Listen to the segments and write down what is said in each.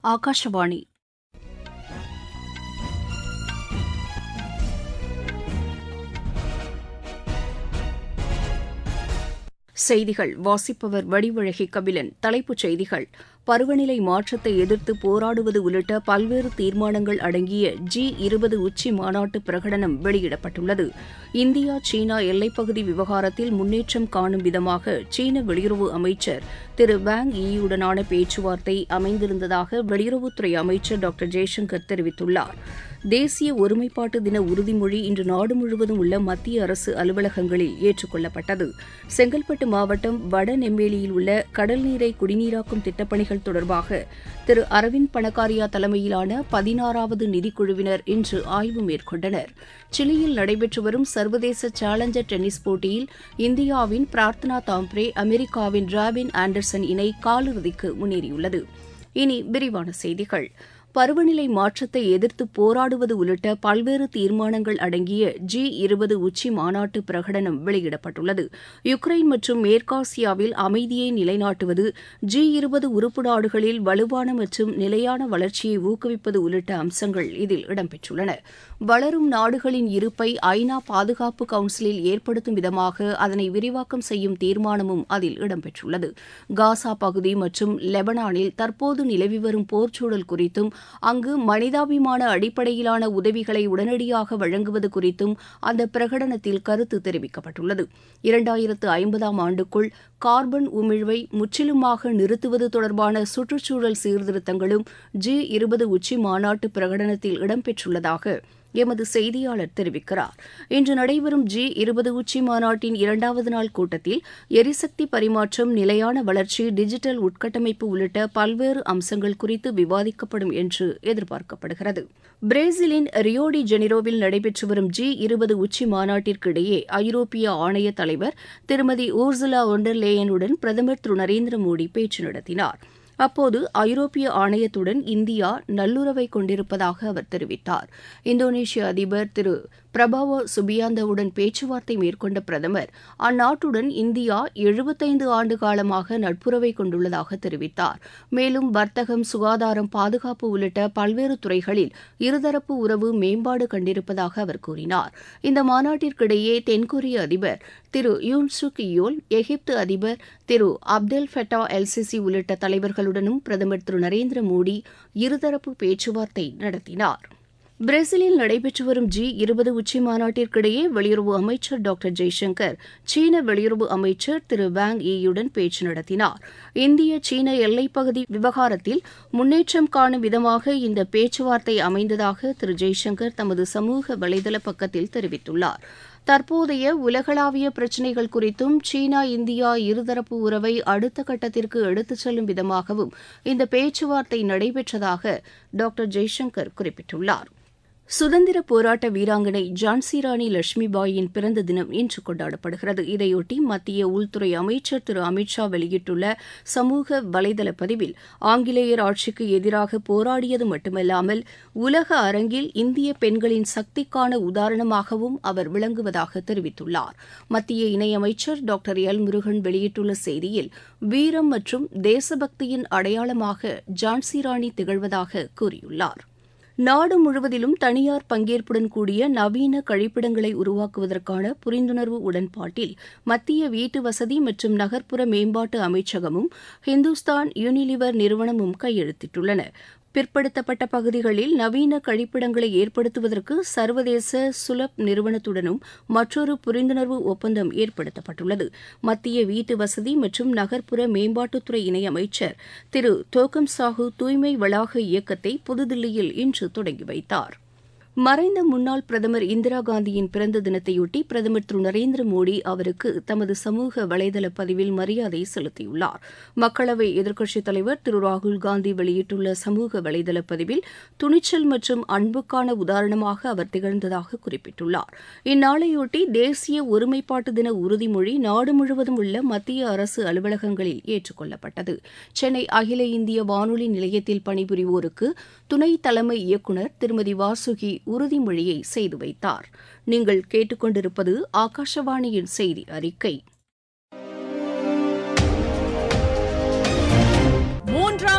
ஆகாஷவாணி செய்திகள் வாசிப்பவர் வடிவழகி கபிலன் தலைப்புச் செய்திகள் பருவநிலை மாற்றத்தை எதிர்த்து போராடுவது உள்ளிட்ட பல்வேறு தீர்மானங்கள் அடங்கிய ஜி இருபது உச்சி மாநாட்டு பிரகடனம் வெளியிடப்பட்டுள்ளது இந்தியா சீனா எல்லைப்பகுதி விவகாரத்தில் முன்னேற்றம் காணும் விதமாக சீன வெளியுறவு அமைச்சர் திரு வாங் ஈயுடனான பேச்சுவார்த்தை அமைந்திருந்ததாக வெளியுறவுத்துறை அமைச்சர் டாக்டர் ஜெய்சங்கர் தெரிவித்துள்ளார் தேசிய ஒருமைப்பாட்டு தின உறுதிமொழி இன்று நாடு முழுவதும் உள்ள மத்திய அரசு அலுவலகங்களில் ஏற்றுக் கொள்ளப்பட்டது செங்கல்பட்டு மாவட்டம் வடநெம்மேலியில் உள்ள கடல் நீரை குடிநீராக்கும் திட்டப்பணிகள் தொடர்பாக திரு அரவிந்த் பணக்காரியா தலைமையிலான பதினாறாவது நிதிக்குழுவினர் இன்று ஆய்வு மேற்கொண்டனர் சிலியில் நடைபெற்று வரும் சர்வதேச சேலஞ்சர் டென்னிஸ் போட்டியில் இந்தியாவின் பிரார்த்தனா தாம்ப்ரே அமெரிக்காவின் ராபின் ஆண்டர்சன் இணை காலிறுதிக்கு முன்னேறியுள்ளது இனி விரிவான செய்திகள் பருவநிலை மாற்றத்தை எதிர்த்து போராடுவது உள்ளிட்ட பல்வேறு தீர்மானங்கள் அடங்கிய ஜி இருபது உச்சி மாநாட்டு பிரகடனம் வெளியிடப்பட்டுள்ளது யுக்ரைன் மற்றும் மேற்காசியாவில் அமைதியை நிலைநாட்டுவது ஜி இருபது உறுப்பு நாடுகளில் வலுவான மற்றும் நிலையான வளர்ச்சியை ஊக்குவிப்பது உள்ளிட்ட அம்சங்கள் இதில் இடம்பெற்றுள்ளன வளரும் நாடுகளின் இருப்பை ஐநா பாதுகாப்பு கவுன்சிலில் ஏற்படுத்தும் விதமாக அதனை விரிவாக்கம் செய்யும் தீர்மானமும் அதில் இடம்பெற்றுள்ளது காசா பகுதி மற்றும் லெபனானில் தற்போது நிலவி வரும் போர்ச்சூழல் குறித்தும் அங்கு மனிதாபிமான அடிப்படையிலான உதவிகளை உடனடியாக வழங்குவது குறித்தும் அந்த பிரகடனத்தில் கருத்து தெரிவிக்கப்பட்டுள்ளது இரண்டாயிரத்து ஐம்பதாம் ஆண்டுக்குள் கார்பன் உமிழ்வை முற்றிலுமாக நிறுத்துவது தொடர்பான சுற்றுச்சூழல் சீர்திருத்தங்களும் ஜி இருபது உச்சி மாநாட்டு பிரகடனத்தில் இடம்பெற்றுள்ளதாக எமது செய்தியாளர் தெரிவிக்கிறார் இன்று நடைபெறும் ஜி இருபது உச்சி மாநாட்டின் இரண்டாவது நாள் கூட்டத்தில் எரிசக்தி பரிமாற்றம் நிலையான வளர்ச்சி டிஜிட்டல் உட்கட்டமைப்பு உள்ளிட்ட பல்வேறு அம்சங்கள் குறித்து விவாதிக்கப்படும் என்று எதிர்பார்க்கப்படுகிறது பிரேசிலின் ரியோடி ஜெனிரோவில் நடைபெற்று வரும் ஜி இருபது உச்சி மாநாட்டிற்கிடையே ஐரோப்பிய ஆணைய தலைவர் திருமதி ஊர்சுலா ஒண்டர்லேயனுடன் பிரதமர் திரு நரேந்திர மோடி பேச்சு நடத்தினார் அப்போது ஐரோப்பிய ஆணையத்துடன் இந்தியா நல்லுறவை கொண்டிருப்பதாக அவர் தெரிவித்தார் இந்தோனேஷிய அதிபர் திரு பிரபாவோ சுபியாந்தவுடன் பேச்சுவார்த்தை மேற்கொண்ட பிரதமர் அந்நாட்டுடன் இந்தியா எழுபத்தைந்து ஆண்டு காலமாக நட்புறவை கொண்டுள்ளதாக தெரிவித்தார் மேலும் வர்த்தகம் சுகாதாரம் பாதுகாப்பு உள்ளிட்ட பல்வேறு துறைகளில் இருதரப்பு உறவு மேம்பாடு கண்டிருப்பதாக அவர் கூறினார் இந்த மாநாட்டிற்கிடையே தென்கொரிய அதிபர் திரு யூன் சுக் யோல் எகிப்து அதிபர் திரு அப்தெல் ஃபெட்டா எல்சிசி உள்ளிட்ட தலைவர்களுடனும் பிரதமர் திரு நரேந்திர மோடி இருதரப்பு பேச்சுவார்த்தை நடத்தினார் பிரேசிலில் நடைபெற்று வரும் ஜி இருபது உச்சி மாநாட்டிற்கிடையே வெளியுறவு அமைச்சர் டாக்டர் ஜெய்சங்கர் சீன வெளியுறவு அமைச்சர் திரு வாங் ஈயுடன் பேச்சு நடத்தினார் இந்திய சீன எல்லைப்பகுதி விவகாரத்தில் முன்னேற்றம் காணும் விதமாக இந்த பேச்சுவார்த்தை அமைந்ததாக திரு ஜெய்சங்கர் தமது சமூக வலைதள பக்கத்தில் தெரிவித்துள்ளார் தற்போதைய உலகளாவிய பிரச்சினைகள் குறித்தும் சீனா இந்தியா இருதரப்பு உறவை அடுத்த கட்டத்திற்கு எடுத்துச் செல்லும் விதமாகவும் இந்த பேச்சுவார்த்தை நடைபெற்றதாக டாக்டர் ஜெய்சங்கர் குறிப்பிட்டுள்ளார் சுதந்திர போராட்ட வீராங்கனை ஜான்சி ராணி லட்சுமிபாயின் பிறந்த தினம் இன்று கொண்டாடப்படுகிறது இதையொட்டி மத்திய உள்துறை அமைச்சர் திரு அமித்ஷா வெளியிட்டுள்ள சமூக வலைதள பதிவில் ஆங்கிலேயர் ஆட்சிக்கு எதிராக போராடியது மட்டுமல்லாமல் உலக அரங்கில் இந்திய பெண்களின் சக்திக்கான உதாரணமாகவும் அவர் விளங்குவதாக தெரிவித்துள்ளார் மத்திய இணையமைச்சர் டாக்டர் எல் முருகன் வெளியிட்டுள்ள செய்தியில் வீரம் மற்றும் தேசபக்தியின் அடையாளமாக ஜான்சி ராணி திகழ்வதாக கூறியுள்ளார் நாடு முழுவதிலும் தனியார் பங்கேற்புடன் கூடிய நவீன கழிப்பிடங்களை உருவாக்குவதற்கான புரிந்துணர்வு உடன்பாட்டில் மத்திய வீட்டு வசதி மற்றும் நகர்ப்புற மேம்பாட்டு அமைச்சகமும் ஹிந்துஸ்தான் யூனிலிவர் நிறுவனமும் கையெழுத்திட்டுள்ளன பிற்படுத்தப்பட்ட பகுதிகளில் நவீன கழிப்பிடங்களை ஏற்படுத்துவதற்கு சர்வதேச சுலப் நிறுவனத்துடனும் மற்றொரு புரிந்துணர்வு ஒப்பந்தம் ஏற்படுத்தப்பட்டுள்ளது மத்திய வீட்டு வசதி மற்றும் நகர்ப்புற மேம்பாட்டுத்துறை இணையமைச்சர் திரு தோக்கம் சாஹூ தூய்மை வளாக இயக்கத்தை புதுதில்லியில் இன்று தொடங்கி வைத்தார் மறைந்த முன்னாள் பிரதமர் இந்திரா காந்தியின் பிறந்த தினத்தையொட்டி பிரதமர் திரு நரேந்திர மோடி அவருக்கு தமது சமூக வலைதள பதிவில் மரியாதை செலுத்தியுள்ளார் மக்களவை எதிர்க்கட்சித் தலைவர் திரு ராகுல் காந்தி வெளியிட்டுள்ள சமூக வலைதள பதிவில் துணிச்சல் மற்றும் அன்புக்கான உதாரணமாக அவர் திகழ்ந்ததாக குறிப்பிட்டுள்ளார் இந்நாளையொட்டி தேசிய ஒருமைப்பாட்டு தின உறுதிமொழி நாடு முழுவதும் உள்ள மத்திய அரசு அலுவலகங்களில் ஏற்றுக்கொள்ளப்பட்டது சென்னை அகில இந்திய வானொலி நிலையத்தில் பணிபுரிவோருக்கு துணை தலைமை இயக்குநர் திருமதி வாசுகி உறுதிமொழியை செய்து வைத்தார் நீங்கள் கேட்டுக்கொண்டிருப்பது ஆகாஷவாணியின் செய்தி அறிக்கை மூன்றாம்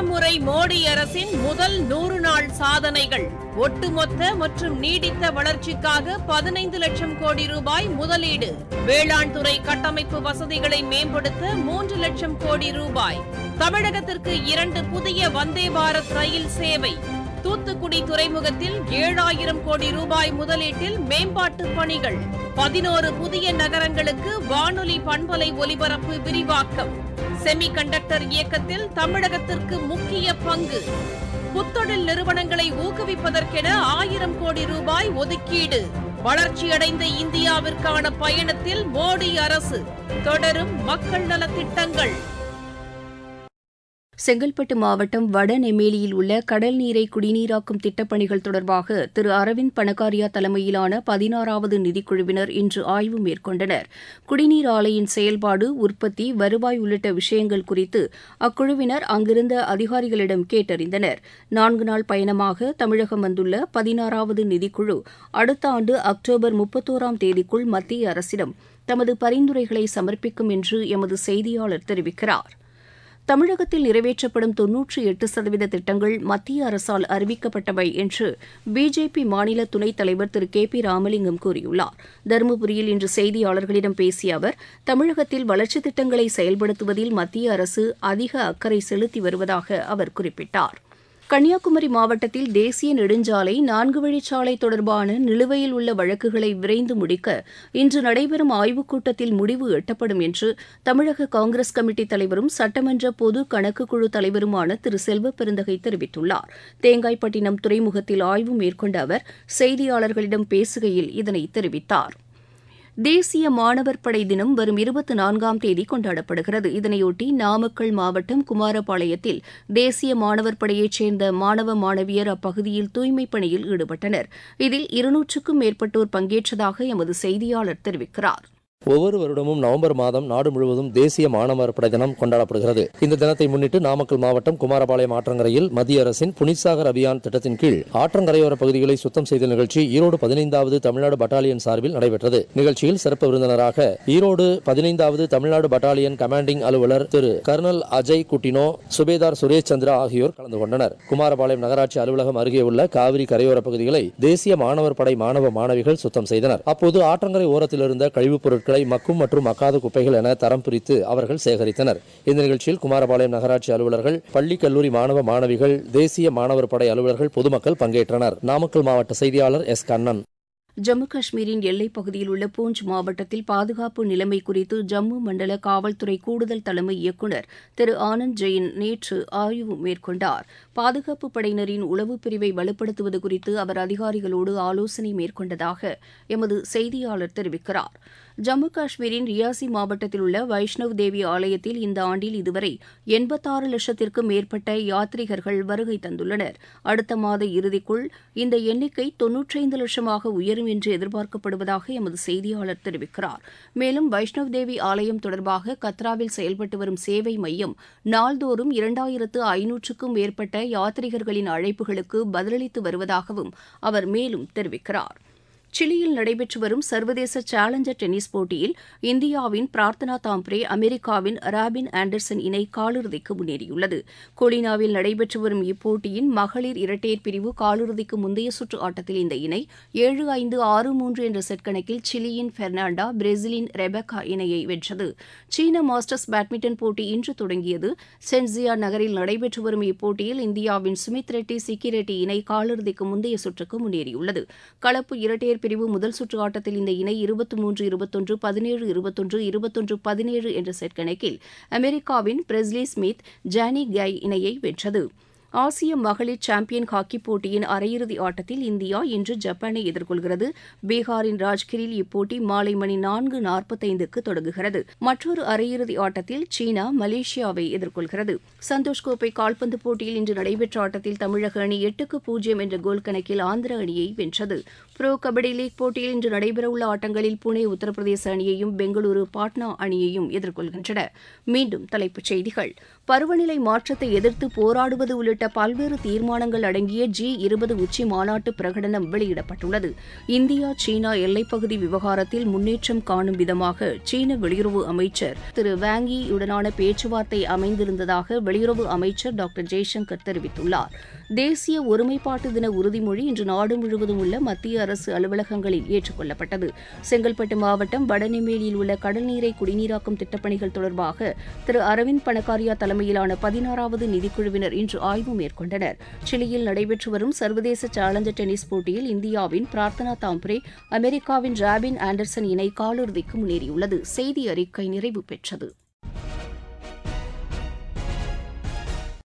முறை மோடி அரசின் முதல் நூறு நாள் சாதனைகள் ஒட்டுமொத்த மற்றும் நீடித்த வளர்ச்சிக்காக பதினைந்து லட்சம் கோடி ரூபாய் முதலீடு வேளாண் துறை கட்டமைப்பு வசதிகளை மேம்படுத்த மூன்று லட்சம் கோடி ரூபாய் தமிழகத்திற்கு இரண்டு புதிய வந்தே பாரத் ரயில் சேவை தூத்துக்குடி துறைமுகத்தில் ஏழாயிரம் கோடி ரூபாய் முதலீட்டில் மேம்பாட்டு பணிகள் பதினோரு புதிய நகரங்களுக்கு வானொலி பண்பலை ஒலிபரப்பு விரிவாக்கம் செமி கண்டக்டர் இயக்கத்தில் தமிழகத்திற்கு முக்கிய பங்கு புத்தொழில் நிறுவனங்களை ஊக்குவிப்பதற்கென ஆயிரம் கோடி ரூபாய் ஒதுக்கீடு வளர்ச்சியடைந்த இந்தியாவிற்கான பயணத்தில் மோடி அரசு தொடரும் மக்கள் நலத்திட்டங்கள் செங்கல்பட்டு மாவட்டம் வடநெமேலியில் உள்ள கடல் நீரை குடிநீராக்கும் திட்டப்பணிகள் தொடர்பாக திரு அரவிந்த் பணக்காரியா தலைமையிலான பதினாறாவது நிதிக்குழுவினர் இன்று ஆய்வு மேற்கொண்டனர் குடிநீர் ஆலையின் செயல்பாடு உற்பத்தி வருவாய் உள்ளிட்ட விஷயங்கள் குறித்து அக்குழுவினர் அங்கிருந்த அதிகாரிகளிடம் கேட்டறிந்தனர் நான்கு நாள் பயணமாக தமிழகம் வந்துள்ள பதினாறாவது நிதிக்குழு அடுத்த ஆண்டு அக்டோபர் முப்பத்தோராம் தேதிக்குள் மத்திய அரசிடம் தமது பரிந்துரைகளை சமர்ப்பிக்கும் என்று எமது செய்தியாளர் தெரிவிக்கிறார் தமிழகத்தில் நிறைவேற்றப்படும் தொன்னூற்றி எட்டு சதவீத திட்டங்கள் மத்திய அரசால் அறிவிக்கப்பட்டவை என்று பிஜேபி மாநில துணைத் தலைவர் திரு கே பி ராமலிங்கம் கூறியுள்ளார் தருமபுரியில் இன்று செய்தியாளர்களிடம் பேசிய அவர் தமிழகத்தில் வளர்ச்சித் திட்டங்களை செயல்படுத்துவதில் மத்திய அரசு அதிக அக்கறை செலுத்தி வருவதாக அவர் குறிப்பிட்டார் கன்னியாகுமரி மாவட்டத்தில் தேசிய நெடுஞ்சாலை நான்கு வழிச்சாலை தொடர்பான நிலுவையில் உள்ள வழக்குகளை விரைந்து முடிக்க இன்று நடைபெறும் ஆய்வுக் கூட்டத்தில் முடிவு எட்டப்படும் என்று தமிழக காங்கிரஸ் கமிட்டி தலைவரும் சட்டமன்ற பொது கணக்கு குழு தலைவருமான திரு செல்வ பெருந்தகை தெரிவித்துள்ளார் தேங்காய்பட்டினம் துறைமுகத்தில் ஆய்வு மேற்கொண்ட அவர் செய்தியாளர்களிடம் பேசுகையில் இதனை தெரிவித்தார் தேசிய மாணவர் படை தினம் வரும் இருபத்தி நான்காம் தேதி கொண்டாடப்படுகிறது இதனையொட்டி நாமக்கல் மாவட்டம் குமாரபாளையத்தில் தேசிய மாணவர் படையைச் சேர்ந்த மாணவ மாணவியர் அப்பகுதியில் தூய்மைப் பணியில் ஈடுபட்டனர் இதில் இருநூற்றுக்கும் மேற்பட்டோர் பங்கேற்றதாக எமது செய்தியாளர் தெரிவிக்கிறார் ஒவ்வொரு வருடமும் நவம்பர் மாதம் நாடு முழுவதும் தேசிய மாணவர் படை தினம் கொண்டாடப்படுகிறது இந்த தினத்தை முன்னிட்டு நாமக்கல் மாவட்டம் குமாரபாளையம் ஆற்றங்கரையில் மத்திய அரசின் புனித்சாகர் அபியான் திட்டத்தின் கீழ் ஆற்றங்கரையோர பகுதிகளை சுத்தம் செய்த நிகழ்ச்சி ஈரோடு பதினைந்தாவது தமிழ்நாடு பட்டாலியன் சார்பில் நடைபெற்றது நிகழ்ச்சியில் சிறப்பு விருந்தினராக ஈரோடு பதினைந்தாவது தமிழ்நாடு பட்டாலியன் கமாண்டிங் அலுவலர் திரு கர்னல் அஜய் குட்டினோ சுபேதார் சுரேஷ் சந்திரா ஆகியோர் கலந்து கொண்டனர் குமாரபாளையம் நகராட்சி அலுவலகம் அருகே உள்ள காவிரி கரையோர பகுதிகளை தேசிய மாணவர் படை மாணவ மாணவிகள் சுத்தம் செய்தனர் அப்போது ஆற்றங்கரை ஓரத்தில் இருந்த கழிவுப் பொருட்களை மக்கும் மற்றும் மக்காத குப்பைகள் என தரம் பிரித்து அவர்கள் சேகரித்தனர் இந்த நிகழ்ச்சியில் குமாரபாளையம் நகராட்சி அலுவலர்கள் பள்ளி கல்லூரி மாணவ மாணவிகள் தேசிய மாணவர் படை அலுவலர்கள் பொதுமக்கள் பங்கேற்றனர் நாமக்கல் மாவட்ட செய்தியாளர் எஸ் கண்ணன் ஜம்மு காஷ்மீரின் எல்லைப் பகுதியில் உள்ள பூஞ்ச் மாவட்டத்தில் பாதுகாப்பு நிலைமை குறித்து ஜம்மு மண்டல காவல்துறை கூடுதல் தலைமை இயக்குநர் திரு ஆனந்த் ஜெயின் நேற்று ஆய்வு மேற்கொண்டார் பாதுகாப்பு படையினரின் உளவுப் பிரிவை வலுப்படுத்துவது குறித்து அவர் அதிகாரிகளோடு ஆலோசனை மேற்கொண்டதாக எமது செய்தியாளர் தெரிவிக்கிறார் ஜம்மு காஷ்மீரின் ரியாசி மாவட்டத்தில் உள்ள வைஷ்ணவ் தேவி ஆலயத்தில் இந்த ஆண்டில் இதுவரை எண்பத்தாறு லட்சத்திற்கும் மேற்பட்ட யாத்ரீகர்கள் வருகை தந்துள்ளனர் அடுத்த மாத இறுதிக்குள் இந்த எண்ணிக்கை தொன்னூற்றைந்து லட்சமாக உயரும் என்று எதிர்பார்க்கப்படுவதாக எமது செய்தியாளர் தெரிவிக்கிறார் மேலும் வைஷ்ணவ் தேவி ஆலயம் தொடர்பாக கத்ராவில் செயல்பட்டு வரும் சேவை மையம் நாள்தோறும் இரண்டாயிரத்து ஐநூற்றுக்கும் மேற்பட்ட யாத்ரீகர்களின் அழைப்புகளுக்கு பதிலளித்து வருவதாகவும் அவர் மேலும் தெரிவிக்கிறார் சிலியில் நடைபெற்று வரும் சர்வதேச சேலஞ்சர் டென்னிஸ் போட்டியில் இந்தியாவின் பிரார்த்தனா தாம்ப்ரே அமெரிக்காவின் ராபின் ஆண்டர்சன் இணை காலிறுதிக்கு முன்னேறியுள்ளது கொலினாவில் நடைபெற்று வரும் இப்போட்டியின் மகளிர் இரட்டையர் பிரிவு காலிறுதிக்கு முந்தைய சுற்று ஆட்டத்தில் இந்த இணை ஏழு ஐந்து ஆறு மூன்று என்ற செட் கணக்கில் சிலியின் பெர்னாண்டா பிரேசிலின் ரெபேக்கா இணையை வென்றது சீன மாஸ்டர்ஸ் பேட்மிண்டன் போட்டி இன்று தொடங்கியது சென்சியா நகரில் நடைபெற்று வரும் இப்போட்டியில் இந்தியாவின் சுமித் ரெட்டி சிக்கி ரெட்டி இணை காலிறுதிக்கு முந்தைய சுற்றுக்கு முன்னேறியுள்ளது கலப்பு இரட்டையர் பிரிவு முதல் சுற்று ஆட்டத்தில் இந்த இணை இருபத்தி மூன்று இருபத்தொன்று பதினேழு இருபத்தொன்று இருபத்தொன்று பதினேழு என்ற செட் கணக்கில் அமெரிக்காவின் பிரெஸ்லி ஸ்மித் ஜானி கை இணையை வென்றது ஆசிய மகளிர் சாம்பியன் ஹாக்கி போட்டியின் அரையிறுதி ஆட்டத்தில் இந்தியா இன்று ஜப்பானை எதிர்கொள்கிறது பீகாரின் ராஜ்கிரில் இப்போட்டி மாலை மணி நான்கு நாற்பத்தைந்துக்கு தொடங்குகிறது மற்றொரு அரையிறுதி ஆட்டத்தில் சீனா மலேசியாவை எதிர்கொள்கிறது சந்தோஷ் கோப்பை கால்பந்து போட்டியில் இன்று நடைபெற்ற ஆட்டத்தில் தமிழக அணி எட்டுக்கு பூஜ்ஜியம் என்ற கோல் கணக்கில் ஆந்திர அணியை வென்றது புரோ கபடி லீக் போட்டியில் இன்று நடைபெறவுள்ள ஆட்டங்களில் புனே உத்தரப்பிரதேச அணியையும் பெங்களூரு பாட்னா அணியையும் எதிர்கொள்கின்றன மீண்டும் தலைப்புச் செய்திகள் பருவநிலை மாற்றத்தை எதிர்த்து போராடுவது உள்ளிட்ட உள்ளிட்ட பல்வேறு தீர்மானங்கள் அடங்கிய ஜி இருபது உச்சி மாநாட்டு பிரகடனம் வெளியிடப்பட்டுள்ளது இந்தியா சீனா எல்லைப்பகுதி விவகாரத்தில் முன்னேற்றம் காணும் விதமாக சீன வெளியுறவு அமைச்சர் திரு வாங்கி உடனான பேச்சுவார்த்தை அமைந்திருந்ததாக வெளியுறவு அமைச்சர் டாக்டர் ஜெய்சங்கர் தெரிவித்துள்ளார் தேசிய ஒருமைப்பாட்டு தின உறுதிமொழி இன்று நாடு முழுவதும் உள்ள மத்திய அரசு அலுவலகங்களில் ஏற்றுக்கொள்ளப்பட்டது செங்கல்பட்டு மாவட்டம் வடநெம்மேலியில் உள்ள கடல்நீரை குடிநீராக்கும் திட்டப்பணிகள் தொடர்பாக திரு அரவிந்த் பணக்காரியா தலைமையிலான பதினாறாவது நிதிக்குழுவினர் இன்று ஆய்வு மேற்கொண்டனர் சிலியில் நடைபெற்று வரும் சர்வதேச சேலஞ்சர் டென்னிஸ் போட்டியில் இந்தியாவின் பிரார்த்தனா தாம்பரே அமெரிக்காவின் ராபின் ஆண்டர்சன் இணை காலிறுதிக்கு முன்னேறியுள்ளது செய்தி அறிக்கை நிறைவு பெற்றது